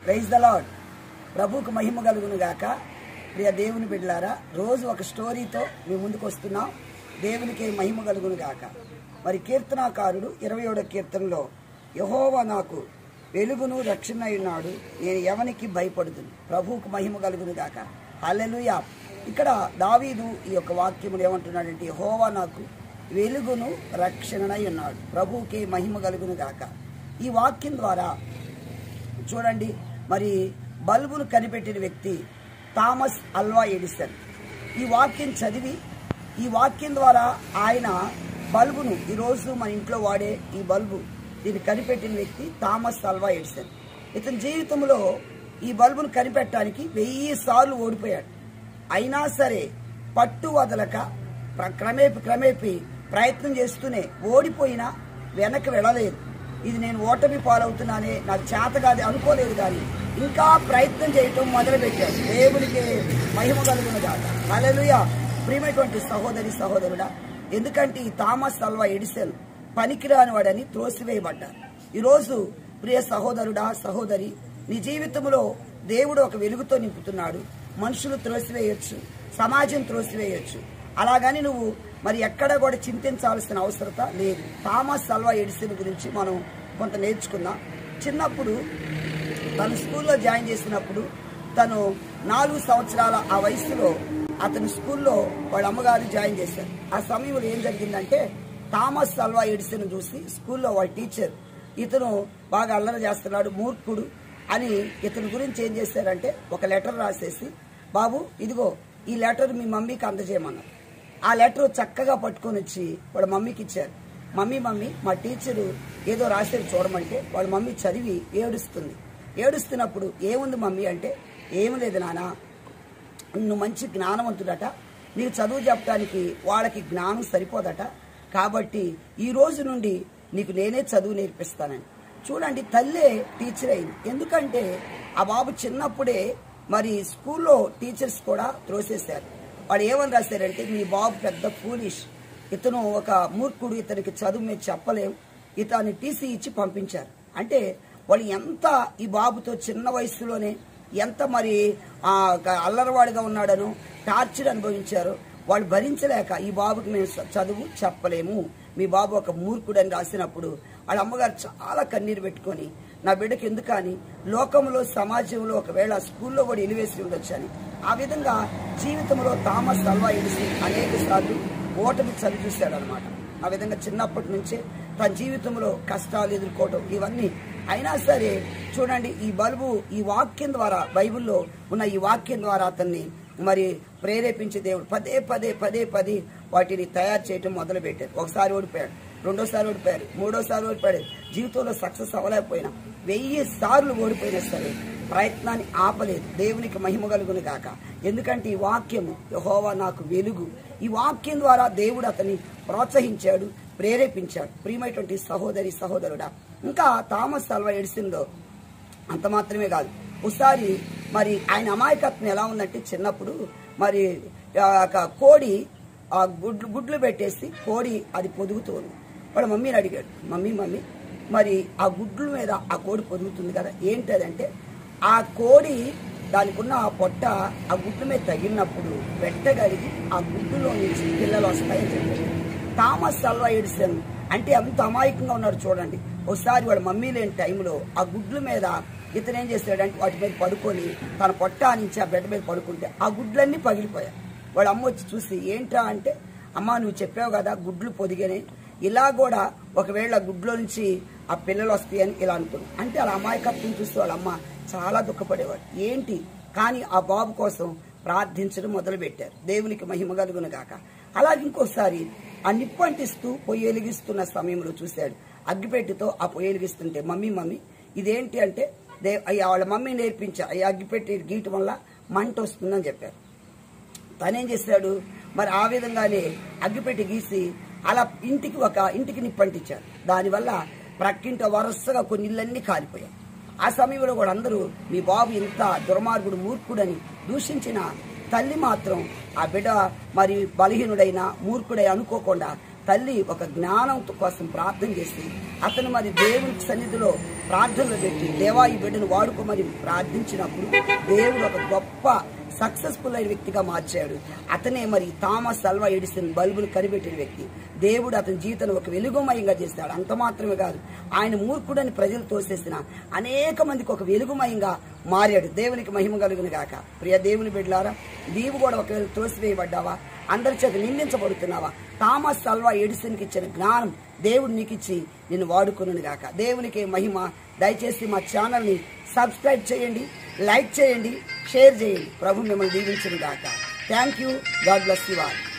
praise the lord ప్రభువుకు మహిమ కలుగును గాక ప్రియ దేవుని బిడ్డలారా రోజు ఒక స్టోరీతో మీ ముందుకు వస్తున్నాం దేవునికి మహిమ కలుగును గాక మరి కీర్తనాకారుడు ఇరవై ఏడో కీర్తనలో యహోవా నాకు వెలుగును రక్షణ ఉన్నాడు నేను ఎవనికి భయపడుదును ప్రభువుకు మహిమ కలుగును గాక హల్లెలూయా ఇక్కడ దావీదు ఈ యొక్క వాక్యములు ఏమంటున్నాడంటే యహోవా నాకు వెలుగును రక్షణనై ఉన్నాడు ప్రభువుకి మహిమ కలుగును గాక ఈ వాక్యం ద్వారా చూడండి మరి బల్బును కనిపెట్టిన వ్యక్తి థామస్ అల్వా ఎడిసన్ ఈ వాక్యం చదివి ఈ వాక్యం ద్వారా ఆయన బల్బును ఈరోజు మన ఇంట్లో వాడే ఈ బల్బు దీన్ని కనిపెట్టిన వ్యక్తి థామస్ అల్వా ఎడిసన్ ఇతని జీవితంలో ఈ బల్బును కనిపెట్టడానికి వెయ్యి సార్లు ఓడిపోయాడు అయినా సరే పట్టు వదలక ప్ర- క్రమేపి క్రమేపి ప్రయత్నం చేస్తూనే ఓడిపోయినా వెనక్కి వెళ్ళలేదు ఇది నేను ఓటమి పాలవుతున్నానే నాకు చేత కాదు అనుకోలేదు కానీ ఇంకా ప్రయత్నం చేయటం మొదలుపెట్టాడు దేవునికి మహిమ కలుగును కాదు హల్లెలూయా ప్రియమైనటువంటి సహోదరి సహోదరుడా ఎందుకంటే ఈ థామస్ అల్వా ఎడిసెల్ పనికిరాని వాడని త్రోసివేయబడ్డారు ఈరోజు ప్రియ సహోదరుడా సహోదరి నీ జీవితంలో దేవుడు ఒక వెలుగుతో నింపుతున్నాడు మనుషులు త్రోసివేయొచ్చు సమాజం త్రోసివేయొచ్చు అలాగని నువ్వు మరి ఎక్కడ కూడా చింతించాల్సిన అవసరత లేదు థామస్ అల్వా ఎడిసన్ గురించి మనం కొంత నేర్చుకున్నాం చిన్నప్పుడు తను స్కూల్లో జాయిన్ చేసినప్పుడు తను నాలుగు సంవత్సరాల ఆ వయసులో అతను స్కూల్లో వాళ్ళ అమ్మగారు జాయిన్ చేశారు ఆ సమయంలో ఏం జరిగిందంటే థామస్ అల్వా ఎడిసన్ చూసి స్కూల్లో వాళ్ళ టీచర్ ఇతను బాగా అల్లరి చేస్తున్నాడు మూర్ఖుడు అని ఇతని గురించి ఏం చేశారంటే ఒక లెటర్ రాసేసి బాబు ఇదిగో ఈ లెటర్ మీ మమ్మీకి అందజేయమన్నారు ఆ లెటర్ చక్కగా పట్టుకొని వచ్చి వాళ్ళ మమ్మీకి ఇచ్చారు మమ్మీ మమ్మీ మా టీచరు ఏదో రాసేది చూడమంటే వాళ్ళ మమ్మీ చదివి ఏడుస్తుంది ఏడుస్తున్నప్పుడు ఏముంది మమ్మీ అంటే ఏమి లేదు నానా నువ్వు మంచి జ్ఞానవంతుడట నీకు చదువు చెప్పడానికి వాళ్ళకి జ్ఞానం సరిపోదట కాబట్టి ఈ రోజు నుండి నీకు నేనే చదువు నేర్పిస్తానని చూడండి తల్లే టీచర్ అయింది ఎందుకంటే ఆ బాబు చిన్నప్పుడే మరి స్కూల్లో టీచర్స్ కూడా త్రోసేశారు వాడు ఏమని రాశారంటే మీ బాబు పెద్ద ఫూలిష్ ఇతను ఒక మూర్ఖుడు ఇతనికి చదువు మేము చెప్పలేం ఇతన్ని టీసీ ఇచ్చి పంపించారు అంటే వాళ్ళు ఎంత ఈ బాబుతో చిన్న వయసులోనే ఎంత మరి ఆ, గ- అల్లరివాడిగా ఉన్నాడను టార్చర్ అనుభవించారు వాళ్ళు భరించలేక ఈ బాబుకి మేము చ- చదువు చెప్పలేము మీ బాబు ఒక మూర్ఖుడని రాసినప్పుడు వాళ్ళ అమ్మగారు చాలా కన్నీరు పెట్టుకొని నా బిడ్డకి ఎందుకని లోకంలో సమాజంలో ఒకవేళ స్కూల్లో కూడా ఎలివేసి ఉండొచ్చని ఆ విధంగా జీవితంలో థామస్ అల్వా ఎడిసి అనేక సార్లు ఓటమి చవి చూశాడు అనమాట ఆ విధంగా చిన్నప్పటి నుంచే తన జీవితంలో కష్టాలు ఎదుర్కోవటం ఇవన్నీ అయినా సరే చూడండి ఈ బల్బు ఈ వాక్యం ద్వారా బైబిల్లో ఉన్న ఈ వాక్యం ద్వారా అతన్ని మరి ప్రేరేపించే దేవుడు పదే పదే పదే పదే వాటిని తయారు చేయటం మొదలు పెట్టారు ఒకసారి ఓడిపోయాడు రెండోసారి ఓడిపోయారు మూడోసారి ఓడిపోయాడు జీవితంలో సక్సెస్ అవ్వలేకపోయినా వెయ్యి సార్లు ఓడిపోయినా సరే ప్రయత్నాన్ని ఆపలేదు దేవునికి మహిమ కలుగును గాక ఎందుకంటే ఈ వాక్యము యహోవా నాకు వెలుగు ఈ వాక్యం ద్వారా దేవుడు అతన్ని ప్రోత్సహించాడు ప్రేరేపించాడు ప్రియమైనటువంటి సహోదరి సహోదరుడా ఇంకా థామస్ అల్వా ఎడిసిందో అంత మాత్రమే కాదు ఒకసారి మరి ఆయన అమాయకత్వం ఎలా ఉందంటే చిన్నప్పుడు మరి ఆ యొక్క కోడి ఆ గుడ్లు గుడ్లు పెట్టేసి కోడి అది పొదుగుతుంది వాడు మమ్మీని అడిగాడు మమ్మీ మమ్మీ మరి ఆ గుడ్ల మీద ఆ కోడి పొదుగుతుంది కదా ఏంటదంటే ఆ కోడి దానికి ఉన్న ఆ పొట్ట ఆ గుడ్ల మీద తగిలినప్పుడు వెట్టగలిగి ఆ గుడ్డులో నుంచి పిల్లలు వస్తాయని చెప్పారు థామస్ అల్వా ఎడిసన్ అంటే ఎంత అమాయకంగా ఉన్నాడు చూడండి ఒకసారి వాడు మమ్మీ లేని టైంలో ఆ గుడ్ల మీద ఇతను ఏం చేశాడంటే వాటి మీద పడుకొని తన పొట్ట నుంచి ఆ బెడ్ మీద పడుకుంటే ఆ గుడ్లన్నీ పగిలిపోయాయి వాడు అమ్మ వచ్చి చూసి ఏంట్రా అంటే అమ్మ నువ్వు చెప్పావు కదా గుడ్లు పొదిగానే ఇలా కూడా ఒకవేళ గుడ్లో నుంచి ఆ పిల్లలు వస్తాయని ఇలా అనుకున్నాను అంటే అలా అమాయకత్వం చూస్తే వాళ్ళ అమ్మ చాలా దుఃఖపడేవాడు ఏంటి కానీ ఆ బాబు కోసం ప్రార్థించడం మొదలు పెట్టారు దేవునికి మహిమ కలుగును గాక అలాగే ఇంకోసారి ఆ నిప్పు అంటిస్తూ పొయ్యి వెలిగిస్తున్న సమయంలో చూశాడు అగ్గిపెట్టితో ఆ పొయ్యి వెలిగిస్తుంటే మమ్మీ మమ్మీ ఇదేంటి అంటే దే అయ్యా వాళ్ళ మమ్మీ నేర్పించా ఈ అగ్గిపెట్టి గీయటం వల్ల మంట వస్తుందని చెప్పారు తనేం చేశాడు మరి ఆ విధంగానే అగ్గిపెట్టి గీసి అలా ఇంటికి ఒక ఇంటికి నిప్పంటించారు దానివల్ల ప్రక్కింట వరుసగా కొన్ని ఇళ్ళన్నీ కాలిపోయాయి ఆ సమయంలో కూడా అందరూ మీ బాబు ఇంత దుర్మార్గుడు మూర్ఖుడని దూషించిన తల్లి మాత్రం ఆ బిడ్డ మరి బలహీనుడైన మూర్ఖుడై అనుకోకుండా తల్లి ఒక జ్ఞానం కోసం ప్రార్థన చేసి అతను మరి దేవుని సన్నిధిలో ప్రార్థనలు పెట్టి దేవా ఈ బిడ్డను వాడుకోమని ప్రార్థించినప్పుడు దేవుడు ఒక గొప్ప సక్సెస్ఫుల్ అయిన వ్యక్తిగా మార్చాడు అతనే మరి థామస్ అల్వా ఎడిసన్ బల్బులు కనిపెట్టిన వ్యక్తి దేవుడు అతని జీవితాన్ని ఒక వెలుగుమయంగా చేస్తాడు అంత మాత్రమే కాదు ఆయన మూర్ఖుడని ప్రజలు తోసేసిన అనేక మందికి ఒక వెలుగుమయంగా మారాడు దేవునికి మహిమ కలుగును గాక ప్రియ దేవుని బిడ్డలారా నీవు కూడా ఒకవేళ తోసివేయబడ్డావా అందరి చేత నిందించబడుతున్నావా థామస్ అల్వా ఎడిసన్కి ఇచ్చిన జ్ఞానం దేవుడు నీకు ఇచ్చి నిన్ను వాడుకును గాక దేవునికి మహిమ దయచేసి మా ఛానల్ని సబ్స్క్రైబ్ చేయండి లైక్ చేయండి షేర్ చేయండి ప్రభు మిమ్మల్ని దీవించును గాక thank you God bless you all